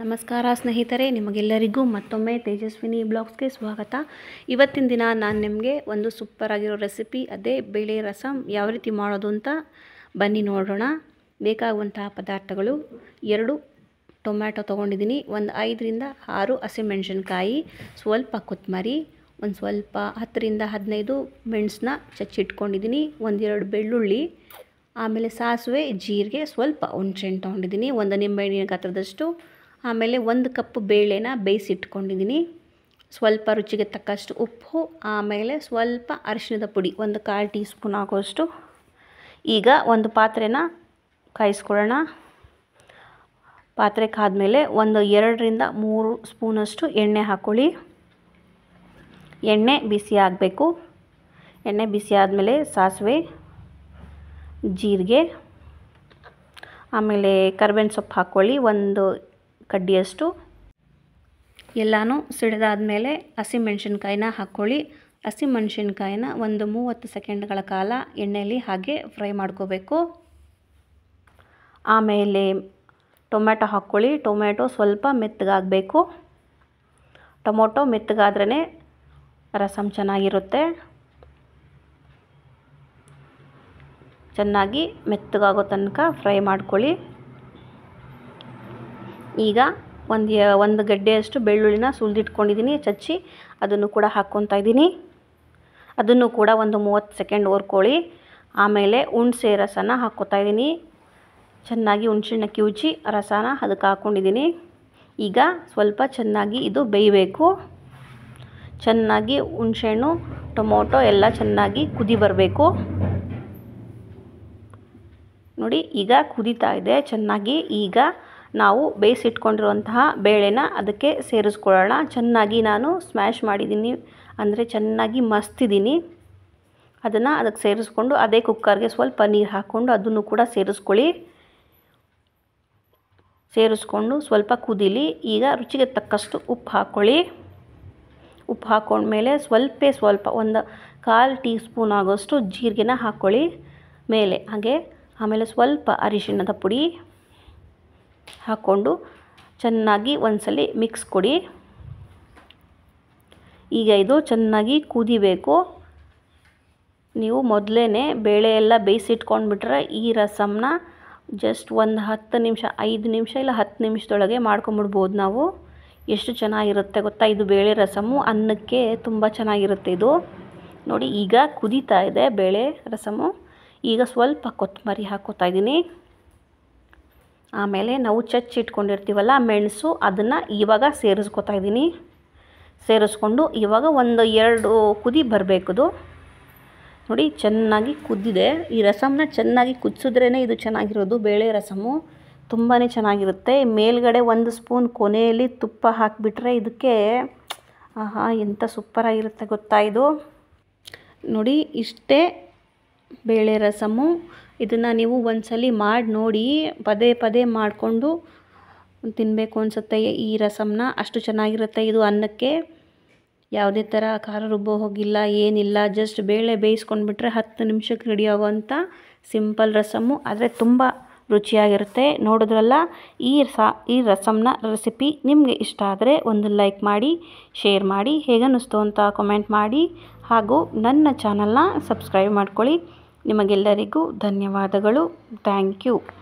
ನಮಸ್ಕಾರ ಸ್ನೇಹಿತರೆ ನಿಮಗೆಲ್ಲರಿಗೂ ಮತ್ತೊಮ್ಮೆ ತೇಜಸ್ವಿನಿ ಬ್ಲಾಗ್ಸ್ಗೆ ಸ್ವಾಗತ ಇವತ್ತಿನ ದಿನ ನಾನು ನಿಮಗೆ ಒಂದು ಸೂಪರ್ ಆಗಿರೋ ರೆಸಿಪಿ ಅದೇ ಬೇಳೆ ರಸಮ್ ಯಾವ ರೀತಿ ಮಾಡೋದು ಅಂತ ಬನ್ನಿ ನೋಡೋಣ ಬೇಕಾಗುವಂತಹ ಪದಾರ್ಥಗಳು ಎರಡು ಟೊಮ್ಯಾಟೊ ತೊಗೊಂಡಿದ್ದೀನಿ ಒಂದು ಐದರಿಂದ ಆರು ಹಸಿಮೆಣಸಿನ್ಕಾಯಿ ಸ್ವಲ್ಪ ಕೊತ್ತಂಬರಿ ಒಂದು ಸ್ವಲ್ಪ ಹತ್ತರಿಂದ ಹದಿನೈದು ಮೆಣಸನ್ನ ಚಚ್ಚಿಟ್ಕೊಂಡಿದ್ದೀನಿ ಒಂದೆರಡು ಬೆಳ್ಳುಳ್ಳಿ ಆಮೇಲೆ ಸಾಸಿವೆ ಜೀರಿಗೆ ಸ್ವಲ್ಪ ಹುಣ್ಸೆಹಣ್ಣು ತೊಗೊಂಡಿದ್ದೀನಿ ಒಂದು ನಿಂಬೆಹಣ್ಣಿನ ಗಾತ್ರದಷ್ಟು ಆಮೇಲೆ ಒಂದು ಕಪ್ ಬೇಳೆನ ಬೇಯಿಸಿಟ್ಕೊಂಡಿದ್ದೀನಿ ಸ್ವಲ್ಪ ರುಚಿಗೆ ತಕ್ಕಷ್ಟು ಉಪ್ಪು ಆಮೇಲೆ ಸ್ವಲ್ಪ ಅರಿಶಿಣದ ಪುಡಿ ಒಂದು ಕಾಲು ಟೀ ಸ್ಪೂನ್ ಆಗೋಷ್ಟು ಈಗ ಒಂದು ಪಾತ್ರೆನ ಕಾಯಿಸ್ಕೊಳ್ಳೋಣ ಪಾತ್ರೆ ಕಾದ್ಮೇಲೆ ಒಂದು ಎರಡರಿಂದ ಮೂರು ಸ್ಪೂನಷ್ಟು ಎಣ್ಣೆ ಹಾಕ್ಕೊಳ್ಳಿ ಎಣ್ಣೆ ಬಿಸಿ ಆಗಬೇಕು ಎಣ್ಣೆ ಬಿಸಿ ಆದಮೇಲೆ ಸಾಸಿವೆ ಜೀರಿಗೆ ಆಮೇಲೆ ಕರ್ಬೇವಿನ ಸೊಪ್ಪು ಹಾಕ್ಕೊಳ್ಳಿ ಒಂದು ಕಡ್ಡಿಯಷ್ಟು ಎಲ್ಲನೂ ಸಿಡಿದಾದ್ಮೇಲೆ ಹಸಿಮೆಣ್ಸಿನ್ಕಾಯಿನ ಹಾಕ್ಕೊಳ್ಳಿ ಹಸಿಮೆಣ್ಸಿನ್ಕಾಯಿನ ಒಂದು ಮೂವತ್ತು ಸೆಕೆಂಡ್ಗಳ ಕಾಲ ಎಣ್ಣೆಯಲ್ಲಿ ಹಾಗೆ ಫ್ರೈ ಮಾಡ್ಕೋಬೇಕು ಆಮೇಲೆ ಟೊಮ್ಯಾಟೊ ಹಾಕ್ಕೊಳ್ಳಿ ಟೊಮ್ಯಾಟೊ ಸ್ವಲ್ಪ ಮೆತ್ತಗಾಗಬೇಕು ಟೊಮೊಟೊ ಮೆತ್ತಗಾದ್ರೇ ರಸಮ್ ಚೆನ್ನಾಗಿರುತ್ತೆ ಚೆನ್ನಾಗಿ ಮೆತ್ತಗಾಗೋ ತನಕ ಫ್ರೈ ಮಾಡ್ಕೊಳ್ಳಿ ಈಗ ಒಂದು ಒಂದು ಗಡ್ಡೆಯಷ್ಟು ಬೆಳ್ಳುಳ್ಳಿನ ಸುಲಿದಿಟ್ಕೊಂಡಿದ್ದೀನಿ ಚಚ್ಚಿ ಅದನ್ನು ಕೂಡ ಹಾಕ್ಕೊತಾ ಇದ್ದೀನಿ ಅದನ್ನು ಕೂಡ ಒಂದು ಮೂವತ್ತು ಸೆಕೆಂಡ್ ಹುರ್ಕೊಳ್ಳಿ ಆಮೇಲೆ ಹುಣಸೆ ರಸನ ಹಾಕ್ಕೊತಾ ಇದ್ದೀನಿ ಚೆನ್ನಾಗಿ ಹುಣ್ಸೆಹಣ್ಣ ಕಿವುಚಿ ರಸನ ಅದಕ್ಕೆ ಹಾಕ್ಕೊಂಡಿದ್ದೀನಿ ಈಗ ಸ್ವಲ್ಪ ಚೆನ್ನಾಗಿ ಇದು ಬೇಯಬೇಕು ಚೆನ್ನಾಗಿ ಹುಣ್ಸೆಹಣ್ಣು ಟೊಮೊಟೊ ಎಲ್ಲ ಚೆನ್ನಾಗಿ ಕುದಿ ಬರಬೇಕು ನೋಡಿ ಈಗ ಕುದೀತಾ ಇದೆ ಚೆನ್ನಾಗಿ ಈಗ ನಾವು ಬೇಯಿಸಿಟ್ಕೊಂಡಿರುವಂತಹ ಬೇಳೆನ ಅದಕ್ಕೆ ಸೇರಿಸ್ಕೊಳ್ಳೋಣ ಚೆನ್ನಾಗಿ ನಾನು ಸ್ಮ್ಯಾಶ್ ಮಾಡಿದ್ದೀನಿ ಅಂದರೆ ಚೆನ್ನಾಗಿ ಮಸ್ತಿದ್ದೀನಿ ಅದನ್ನು ಅದಕ್ಕೆ ಸೇರಿಸ್ಕೊಂಡು ಅದೇ ಕುಕ್ಕರ್ಗೆ ಸ್ವಲ್ಪ ನೀರು ಹಾಕ್ಕೊಂಡು ಅದನ್ನು ಕೂಡ ಸೇರಿಸ್ಕೊಳ್ಳಿ ಸೇರಿಸ್ಕೊಂಡು ಸ್ವಲ್ಪ ಕುದೀಲಿ ಈಗ ರುಚಿಗೆ ತಕ್ಕಷ್ಟು ಉಪ್ಪು ಹಾಕ್ಕೊಳ್ಳಿ ಉಪ್ಪು ಹಾಕ್ಕೊಂಡ್ಮೇಲೆ ಸ್ವಲ್ಪ ಸ್ವಲ್ಪ ಒಂದು ಕಾಲು ಟೀ ಸ್ಪೂನ್ ಆಗೋಷ್ಟು ಜೀರಿಗೆನ ಹಾಕ್ಕೊಳ್ಳಿ ಮೇಲೆ ಹಾಗೆ ಆಮೇಲೆ ಸ್ವಲ್ಪ ಅರಿಶಿಣದ ಪುಡಿ ಹಾಕ್ಕೊಂಡು ಚೆನ್ನಾಗಿ ಒಂದ್ಸಲಿ ಮಿಕ್ಸ್ ಕೊಡಿ ಈಗ ಇದು ಚೆನ್ನಾಗಿ ಕುದಿಬೇಕು ನೀವು ಮೊದಲೇ ಬೇಳೆ ಎಲ್ಲ ಬೇಯಿಸಿಟ್ಕೊಂಡ್ಬಿಟ್ರೆ ಈ ರಸಮ್ನ ಜಸ್ಟ್ ಒಂದು ಹತ್ತು ನಿಮಿಷ ಐದು ನಿಮಿಷ ಇಲ್ಲ ಹತ್ತು ನಿಮಿಷದೊಳಗೆ ಮಾಡ್ಕೊಂಬಿಡ್ಬೋದು ನಾವು ಎಷ್ಟು ಚೆನ್ನಾಗಿರುತ್ತೆ ಗೊತ್ತಾ ಇದು ಬೇಳೆ ರಸಮ್ಮು ಅನ್ನಕ್ಕೆ ತುಂಬ ಚೆನ್ನಾಗಿರುತ್ತೆ ಇದು ನೋಡಿ ಈಗ ಕುದೀತಾ ಇದೆ ಬೇಳೆ ರಸಮ್ಮು ಈಗ ಸ್ವಲ್ಪ ಕೊತ್ತಂಬರಿ ಹಾಕ್ಕೋತಾ ಇದ್ದೀನಿ ಆಮೇಲೆ ನಾವು ಚಚ್ಚಿಟ್ಕೊಂಡಿರ್ತೀವಲ್ಲ ಮೆಣಸು ಅದನ್ನು ಇವಾಗ ಸೇರಿಸ್ಕೊತಾ ಇದ್ದೀನಿ ಸೇರಿಸ್ಕೊಂಡು ಇವಾಗ ಒಂದು ಎರಡು ಕುದಿ ಬರಬೇಕದು ನೋಡಿ ಚೆನ್ನಾಗಿ ಕುದ್ದಿದೆ ಈ ರಸಮ್ನ ಚೆನ್ನಾಗಿ ಕುದಿಸಿದ್ರೇ ಇದು ಚೆನ್ನಾಗಿರೋದು ಬೇಳೆ ರಸಮ್ಮು ತುಂಬಾ ಚೆನ್ನಾಗಿರುತ್ತೆ ಮೇಲ್ಗಡೆ ಒಂದು ಸ್ಪೂನ್ ಕೊನೆಯಲ್ಲಿ ತುಪ್ಪ ಹಾಕಿಬಿಟ್ರೆ ಇದಕ್ಕೆ ಆಹಾ ಎಂಥ ಸೂಪರಾಗಿರುತ್ತೆ ಗೊತ್ತಾ ಇದು ನೋಡಿ ಇಷ್ಟೇ ಬೇಳೆ ರಸಮ್ಮು ಇದನ್ನು ನೀವು ಒಂದ್ಸಲಿ ಮಾಡಿ ನೋಡಿ ಪದೇ ಪದೇ ಮಾಡಿಕೊಂಡು ತಿನ್ನಬೇಕು ಅನಿಸುತ್ತೆ ಈ ರಸಮ್ನ ಅಷ್ಟು ಚೆನ್ನಾಗಿರುತ್ತೆ ಇದು ಅನ್ನಕ್ಕೆ ಯಾವುದೇ ಥರ ಖಾರ ರುಬ್ಬೋ ಹೋಗಿಲ್ಲ ಏನಿಲ್ಲ ಜಸ್ಟ್ ಬೇಳೆ ಬೇಯಿಸ್ಕೊಂಡ್ಬಿಟ್ರೆ ಹತ್ತು ನಿಮಿಷಕ್ಕೆ ರೆಡಿ ಆಗೋವಂಥ ಸಿಂಪಲ್ ರಸಮ್ಮು ಆದರೆ ತುಂಬ ರುಚಿಯಾಗಿರುತ್ತೆ ನೋಡಿದ್ರಲ್ಲ ಈ ಸಾ ಈ ರಸಮ್ನ ರೆಸಿಪಿ ನಿಮಗೆ ಇಷ್ಟ ಆದರೆ ಒಂದು ಲೈಕ್ ಮಾಡಿ ಶೇರ್ ಮಾಡಿ ಹೇಗನ್ನಿಸ್ತು ಅಂತ ಕಮೆಂಟ್ ಮಾಡಿ ಹಾಗೂ ನನ್ನ ಚಾನಲ್ನ ಸಬ್ಸ್ಕ್ರೈಬ್ ಮಾಡ್ಕೊಳ್ಳಿ ನಿಮಗೆಲ್ಲರಿಗೂ ಧನ್ಯವಾದಗಳು ಥ್ಯಾಂಕ್ ಯು